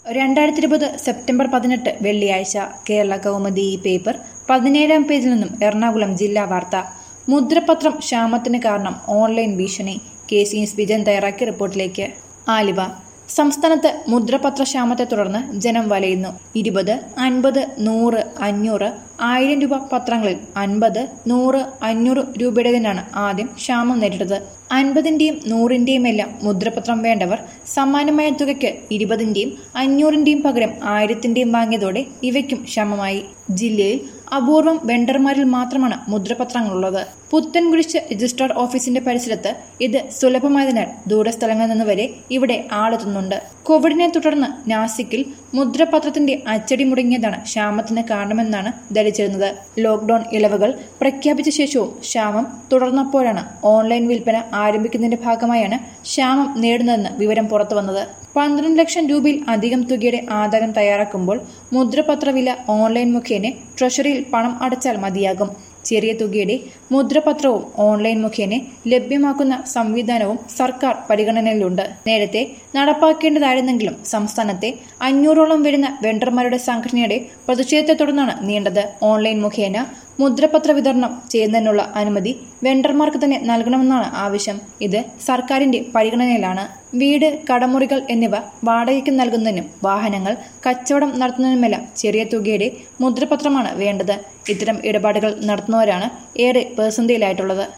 രണ്ടായിരത്തി ഇരുപത് സെപ്റ്റംബർ പതിനെട്ട് വെള്ളിയാഴ്ച കേരള കൗമുദി ഈ പേപ്പർ പതിനേഴാം പേജിൽ നിന്നും എറണാകുളം ജില്ലാ വാർത്ത മുദ്രപത്രം ക്ഷാമത്തിന് കാരണം ഓൺലൈൻ ഭീഷണി കെ സി എസ് വിജയൻ തയ്യാറാക്കിയ റിപ്പോർട്ടിലേക്ക് ആലുവ സംസ്ഥാനത്ത് മുദ്രപത്ര ക്ഷാമത്തെ തുടർന്ന് ജനം വലയുന്നു ഇരുപത് അൻപത് നൂറ് അഞ്ഞൂറ് ആയിരം രൂപ പത്രങ്ങളിൽ അൻപത് നൂറ് അഞ്ഞൂറ് രൂപയുടേതിനാണ് ആദ്യം ക്ഷാമം നേരിട്ടത് അൻപതിന്റെയും നൂറിന്റെയും എല്ലാം മുദ്രപത്രം വേണ്ടവർ സമാനമായ തുകയ്ക്ക് ഇരുപതിന്റെയും അഞ്ഞൂറിന്റെയും പകരം ആയിരത്തിന്റെയും വാങ്ങിയതോടെ ഇവയ്ക്കും ക്ഷമമായി ജില്ലയിൽ അപൂർവം വെണ്ടർമാരിൽ മാത്രമാണ് മുദ്രപത്രങ്ങളുള്ളത് പുത്തൻകുരിശ് രജിസ്ട്രാർ ഓഫീസിന്റെ പരിസരത്ത് ഇത് സുലഭമായതിനാൽ ദൂരസ്ഥലങ്ങളിൽ നിന്ന് വരെ ഇവിടെ ആളെത്തുന്നുണ്ട് കോവിഡിനെ തുടർന്ന് നാസിക്കിൽ മുദ്രപത്രത്തിന്റെ അച്ചടി മുടങ്ങിയതാണ് ക്ഷാമത്തിന് കാരണമെന്നാണ് ധരിച്ചിരുന്നത് ലോക്ഡൌൺ ഇളവുകൾ പ്രഖ്യാപിച്ച ശേഷവും ക്ഷാമം തുടർന്നപ്പോഴാണ് ഓൺലൈൻ വിൽപ്പന ആരംഭിക്കുന്നതിന്റെ ഭാഗമായാണ് ക്ഷാമം നേടുന്നതെന്ന് വിവരം പുറത്തുവന്നത് പന്ത്രണ്ട് ലക്ഷം രൂപയിൽ അധികം തുകയുടെ ആധാരം തയ്യാറാക്കുമ്പോൾ മുദ്രപത്ര വില ഓൺലൈൻ മുഖേന ട്രഷറിയിൽ പണം അടച്ചാൽ മതിയാകും ചെറിയ തുകയുടെ മുദ്രപത്രവും ഓൺലൈൻ മുഖേന ലഭ്യമാക്കുന്ന സംവിധാനവും സർക്കാർ പരിഗണനയിലുണ്ട് നേരത്തെ നടപ്പാക്കേണ്ടതായിരുന്നെങ്കിലും സംസ്ഥാനത്തെ അഞ്ഞൂറോളം വരുന്ന വെണ്ടർമാരുടെ സംഘടനയുടെ പ്രതിഷേധത്തെ തുടർന്നാണ് നീണ്ടത് ഓൺലൈൻ മുഖേന മുദ്രപത്ര വിതരണം ചെയ്യുന്നതിനുള്ള അനുമതി വെണ്ടർമാർക്ക് തന്നെ നൽകണമെന്നാണ് ആവശ്യം ഇത് സർക്കാരിന്റെ പരിഗണനയിലാണ് വീട് കടമുറികൾ എന്നിവ വാടകയ്ക്ക് നൽകുന്നതിനും വാഹനങ്ങൾ കച്ചവടം നടത്തുന്നതിനുമെല്ലാം ചെറിയ തുകയുടെ മുദ്രപത്രമാണ് വേണ്ടത് ഇത്തരം ഇടപാടുകൾ നടത്തുന്നവരാണ് ഏറെ പ്രതിസന്ധിയിലായിട്ടുള്ളത്